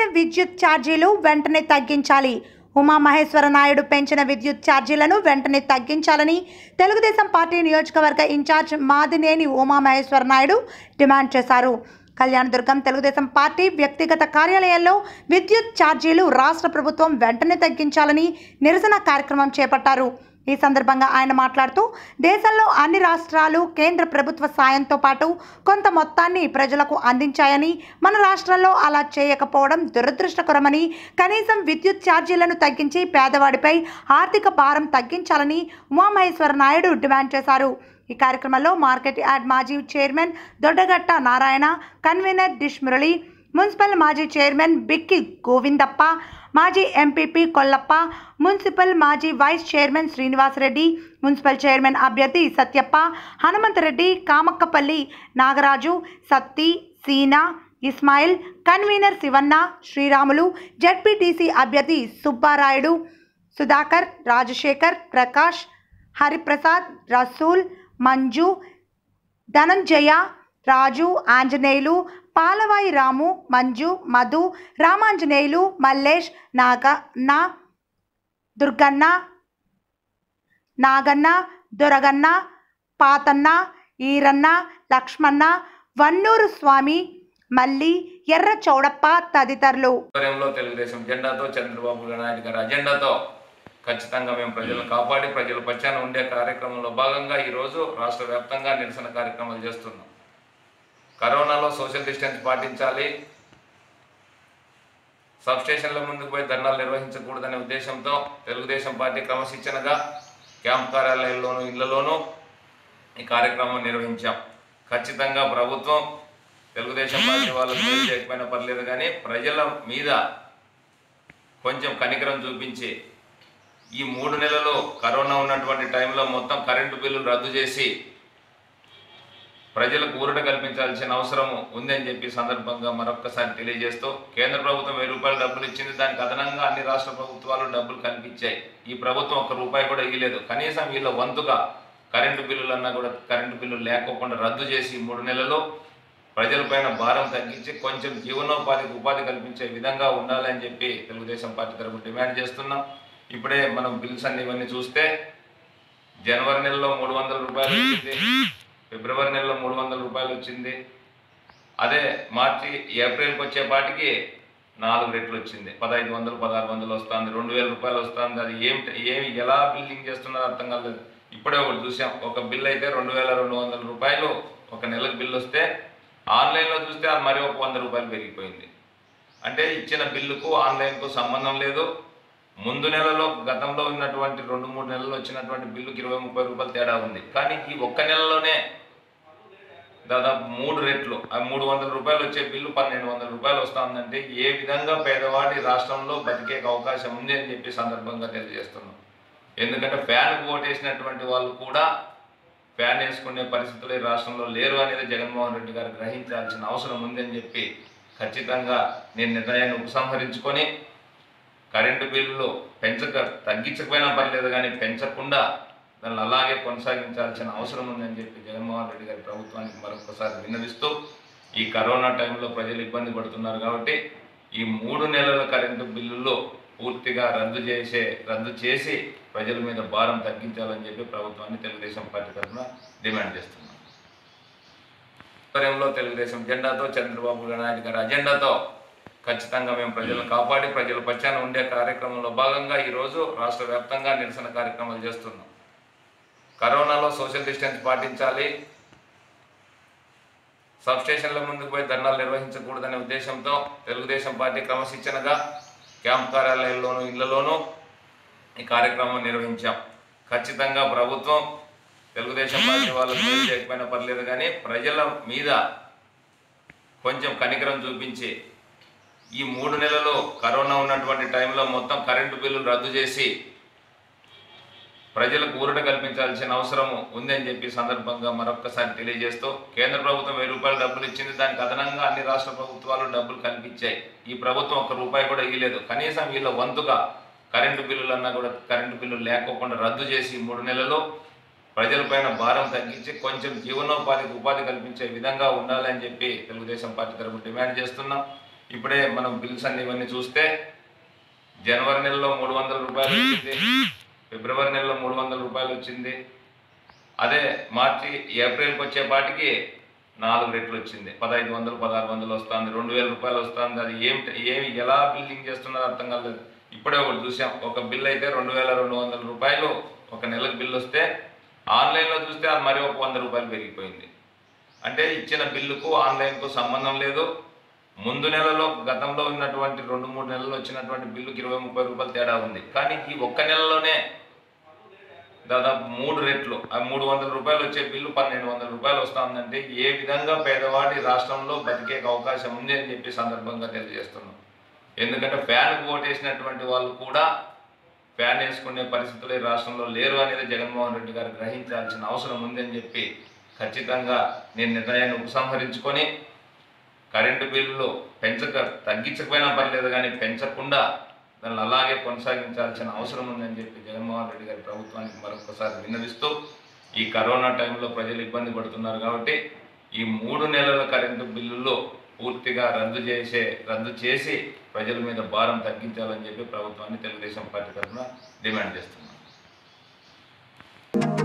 విద్యుత్ ఛార్జీలు వెంటనే తగ్గించాలి ఉమామహేశ్వర నాయుడు పెంచిన విద్యుత్ ఛార్జీలను వెంటనే తగ్గించాలని తెలుగుదేశం పార్టీ నియోజకవర్గ ఇన్ఛార్జ్ మాదినేని ఉమామహేశ్వర నాయుడు డిమాండ్ చేశారు కళ్యాణదుర్గం తెలుగుదేశం పార్టీ వ్యక్తిగత కార్యాలయాల్లో విద్యుత్ ఛార్జీలు రాష్ట్ర ప్రభుత్వం వెంటనే తగ్గించాలని నిరసన కార్యక్రమం చేపట్టారు ఈ సందర్భంగా ఆయన మాట్లాడుతూ దేశంలో అన్ని రాష్ట్రాలు కేంద్ర ప్రభుత్వ సాయంతో పాటు కొంత మొత్తాన్ని ప్రజలకు అందించాయని మన రాష్ట్రాల్లో అలా చేయకపోవడం దురదృష్టకరమని కనీసం విద్యుత్ ఛార్జీలను తగ్గించి పేదవాడిపై ఆర్థిక భారం తగ్గించాలని ఉమామహేశ్వర నాయుడు డిమాండ్ చేశారు ఈ కార్యక్రమంలో మార్కెట్ యార్డ్ మాజీ chairman Doddagatta Narayana convener dish Murali municipal మాజీ చైర్మన్ బిక్కి గోవిందప్ప మాజీ ఎంపీపీ కొల్లప్ప మున్సిపల్ మాజీ vice chairman Srinivasareddy municipal chairman అభ్యర్థి సత్యప్ప హనుమంతరెడ్డి కామక్కపల్లి నాగరాజు సత్తి సీనా ఇస్మాయిల్ కన్వీనర్ శివన్న శ్రీరాములు జడ్పీటీసీ అభ్యర్థి సుబ్బారాయుడు సుధాకర్ రాజశేఖర్ ప్రకాష్ హరిప్రసాద్ రసూల్ మంజు ధనంజయ రాజు ఆంజనేయులు పాలవాయి రాము మంజు మధు రామాంజనేయులు మల్లేష్ నాగన్న దుర్గన్న నాగన్న దొరగన్న పాతన్న ఈరన్న లక్ష్మణ వన్నూరు స్వామి మల్లి ఎర్ర చౌడప్ప తదితరులు ఆధ్వర్యంలో తెలుగుదేశం జెండాతో చంద్రబాబు నాయుడు గారి అజెండాతో ఖచ్చితంగా మేము ప్రజలను కాపాడి ప్రజల పక్షాన ఉండే కార్యక్రమంలో భాగంగా ఈరోజు రాష్ట్ర వ్యాప్తంగా నిరసన కార్యక్రమాలు చేస్తున్నాం కరోనాలో సోషల్ డిస్టెన్స్ పాటించాలి సబ్ స్టేషన్ల ముందుకు పోయి ధర్నాలు నిర్వహించకూడదనే ఉద్దేశంతో తెలుగుదేశం పార్టీ క్రమశిక్షణగా క్యాంప్ కార్యాలయాల్లోనూ ఇళ్లలోనూ ఈ కార్యక్రమం నిర్వహించాం ఖచ్చితంగా ప్రభుత్వం తెలుగుదేశం పార్టీ వాళ్ళకు మేలు చేయకపోయినా పర్లేదు కానీ ప్రజల మీద కొంచెం కనికరం చూపించి ఈ మూడు నెలలు కరోనా ఉన్నటువంటి టైంలో మొత్తం కరెంటు బిల్లులు రద్దు చేసి ప్రజలకు ఊరట కల్పించాల్సిన అవసరం ఉందని చెప్పి సందర్భంగా మరొక్కసారి తెలియజేస్తూ కేంద్ర ప్రభుత్వం వెయ్యి రూపాయలు డబ్బులు ఇచ్చింది దానికి అదనంగా అన్ని రాష్ట్ర ప్రభుత్వాలు డబ్బులు కల్పించాయి ఈ ప్రభుత్వం ఒక్క రూపాయి కూడా ఇవ్వలేదు కనీసం వీళ్ళ వంతుగా కరెంటు బిల్లులు అన్నా కూడా కరెంటు బిల్లులు లేకోకుండా రద్దు చేసి ఈ మూడు నెలలు ప్రజలపైన భారం తగ్గించి కొంచెం జీవనోపాధికి ఉపాధి కల్పించే విధంగా ఉండాలని చెప్పి తెలుగుదేశం పార్టీ తరఫున డిమాండ్ చేస్తున్నాం ఇప్పుడే మనం బిల్స్ అన్ని ఇవన్నీ చూస్తే జనవరి నెలలో మూడు వందల రూపాయలు వచ్చింది ఫిబ్రవరి నెలలో మూడు వందల రూపాయలు వచ్చింది అదే మార్చి ఏప్రిల్కి వచ్చేపాటికి నాలుగు రెట్లు వచ్చింది పదహైదు వందలు పదహారు వందలు వస్తుంది రెండు వేల రూపాయలు వస్తుంది అది ఏం ఏమి ఎలా బిల్లింగ్ చేస్తున్నారో అర్థం కాలేదు ఇప్పుడే ఒకటి చూసాం ఒక బిల్ అయితే రెండు వేల రెండు వందల రూపాయలు ఒక నెలకు బిల్ వస్తే ఆన్లైన్లో చూస్తే అది మరి ఒక వంద రూపాయలు పెరిగిపోయింది అంటే ఇచ్చిన బిల్లుకు ఆన్లైన్కు సంబంధం లేదు ముందు నెలలో గతంలో ఉన్నటువంటి రెండు మూడు నెలలు వచ్చినటువంటి బిల్లుకి ఇరవై ముప్పై రూపాయలు తేడా ఉంది కానీ ఈ ఒక్క నెలలోనే దాదాపు మూడు రెట్లు ఆ మూడు వందల రూపాయలు వచ్చే బిల్లు పన్నెండు వందల రూపాయలు వస్తుందంటే ఏ విధంగా పేదవాడి రాష్ట్రంలో బతికే అవకాశం ఉంది అని చెప్పి సందర్భంగా తెలియజేస్తున్నాం ఎందుకంటే ఫ్యాన్కు ఓటేసినటువంటి వాళ్ళు కూడా ఫ్యాన్ వేసుకునే పరిస్థితులు ఈ రాష్ట్రంలో లేరు అనేది జగన్మోహన్ రెడ్డి గారు గ్రహించాల్సిన అవసరం ఉందని చెప్పి ఖచ్చితంగా నేను నిర్ణయాన్ని ఉపసంహరించుకొని కరెంటు బిల్లులు పెంచక తగ్గించకపోయినా పర్లేదు కానీ పెంచకుండా దాన్ని అలాగే కొనసాగించాల్సిన అవసరం ఉందని చెప్పి జగన్మోహన్ రెడ్డి గారి ప్రభుత్వానికి మరొకసారి విన్నవిస్తూ ఈ కరోనా టైంలో ప్రజలు ఇబ్బంది పడుతున్నారు కాబట్టి ఈ మూడు నెలల కరెంటు బిల్లులు పూర్తిగా రద్దు చేసే రద్దు చేసి ప్రజల మీద భారం తగ్గించాలని చెప్పి ప్రభుత్వాన్ని తెలుగుదేశం పార్టీ తరఫున డిమాండ్ చేస్తున్నాం ఆధ్వర్యంలో తెలుగుదేశం జెండాతో చంద్రబాబు నాయుడు గారి అజెండాతో ఖచ్చితంగా మేము ప్రజలను కాపాడి ప్రజల పక్షాన ఉండే కార్యక్రమంలో భాగంగా ఈరోజు రాష్ట్ర వ్యాప్తంగా నిరసన కార్యక్రమాలు చేస్తున్నాం కరోనాలో సోషల్ డిస్టెన్స్ పాటించాలి సబ్ స్టేషన్ల ముందుకు పోయి ధర్నాలు నిర్వహించకూడదనే ఉద్దేశంతో తెలుగుదేశం పార్టీ క్రమశిక్షణగా క్యాంప్ కార్యాలయాల్లోనూ ఇళ్లలోనూ ఈ కార్యక్రమం నిర్వహించాం ఖచ్చితంగా ప్రభుత్వం తెలుగుదేశం పార్టీ వాళ్ళకు మేలు చేయకపోయినా పర్లేదు కానీ ప్రజల మీద కొంచెం కనికరం చూపించి ఈ మూడు నెలలు కరోనా ఉన్నటువంటి టైంలో మొత్తం కరెంటు బిల్లులు రద్దు చేసి ప్రజలకు ఊరట కల్పించాల్సిన అవసరం ఉందని చెప్పి సందర్భంగా మరొక్కసారి తెలియజేస్తూ కేంద్ర ప్రభుత్వం వెయ్యి రూపాయలు డబ్బులు ఇచ్చింది దానికి అదనంగా అన్ని రాష్ట్ర ప్రభుత్వాలు డబ్బులు కల్పించాయి ఈ ప్రభుత్వం ఒక్క రూపాయి కూడా ఇవ్వలేదు కనీసం వీళ్ళ వంతుగా కరెంటు బిల్లులు అన్నా కూడా కరెంటు బిల్లులు లేకోకుండా రద్దు చేసి ఈ మూడు నెలలు ప్రజలపైన భారం తగ్గించి కొంచెం జీవనోపాధికి ఉపాధి కల్పించే విధంగా ఉండాలని చెప్పి తెలుగుదేశం పార్టీ తరఫున డిమాండ్ చేస్తున్నాం ఇప్పుడే మనం బిల్స్ అన్ని ఇవన్నీ చూస్తే జనవరి నెలలో మూడు వందల రూపాయలు వచ్చింది ఫిబ్రవరి నెలలో మూడు వందల రూపాయలు వచ్చింది అదే మార్చి ఏప్రిల్కి వచ్చేపాటికి నాలుగు రెట్లు వచ్చింది పదహైదు వందలు పదహారు వందలు వస్తుంది రెండు వేల రూపాయలు వస్తుంది అది ఏం ఏమి ఎలా బిల్లింగ్ చేస్తున్నారో అర్థం కాలేదు ఇప్పుడే ఒకటి చూసాం ఒక బిల్ అయితే రెండు వేల రెండు వందల రూపాయలు ఒక నెలకు బిల్ వస్తే ఆన్లైన్లో చూస్తే అది మరి ఒక వంద రూపాయలు పెరిగిపోయింది అంటే ఇచ్చిన బిల్లుకు ఆన్లైన్కు సంబంధం లేదు ముందు నెలలో గతంలో ఉన్నటువంటి రెండు మూడు నెలలు వచ్చినటువంటి బిల్లుకి ఇరవై ముప్పై రూపాయలు తేడా ఉంది కానీ ఈ ఒక్క నెలలోనే దాదాపు మూడు రెట్లు ఆ మూడు వందల రూపాయలు వచ్చే బిల్లు పన్నెండు వందల రూపాయలు వస్తుందంటే ఏ విధంగా పేదవాడి రాష్ట్రంలో బతికే అవకాశం ఉంది అని చెప్పి సందర్భంగా తెలియజేస్తున్నాం ఎందుకంటే ఫ్యాన్కు ఓటేసినటువంటి వాళ్ళు కూడా ఫ్యాన్ వేసుకునే పరిస్థితులు ఈ రాష్ట్రంలో లేరు అనేది జగన్మోహన్ రెడ్డి గారు గ్రహించాల్సిన అవసరం ఉందని చెప్పి ఖచ్చితంగా నేను నిర్ణయాన్ని ఉపసంహరించుకొని కరెంటు బిల్లులు పెంచక తగ్గించకపోయినా పర్లేదు కానీ పెంచకుండా దాన్ని అలాగే కొనసాగించాల్సిన అవసరం ఉందని చెప్పి జగన్మోహన్ రెడ్డి గారి ప్రభుత్వానికి మరొకసారి విన్నవిస్తూ ఈ కరోనా టైంలో ప్రజలు ఇబ్బంది పడుతున్నారు కాబట్టి ఈ మూడు నెలల కరెంటు బిల్లులు పూర్తిగా రద్దు చేసే రద్దు చేసి ప్రజల మీద భారం తగ్గించాలని చెప్పి ప్రభుత్వాన్ని తెలుగుదేశం పార్టీ తరఫున డిమాండ్ చేస్తున్నాం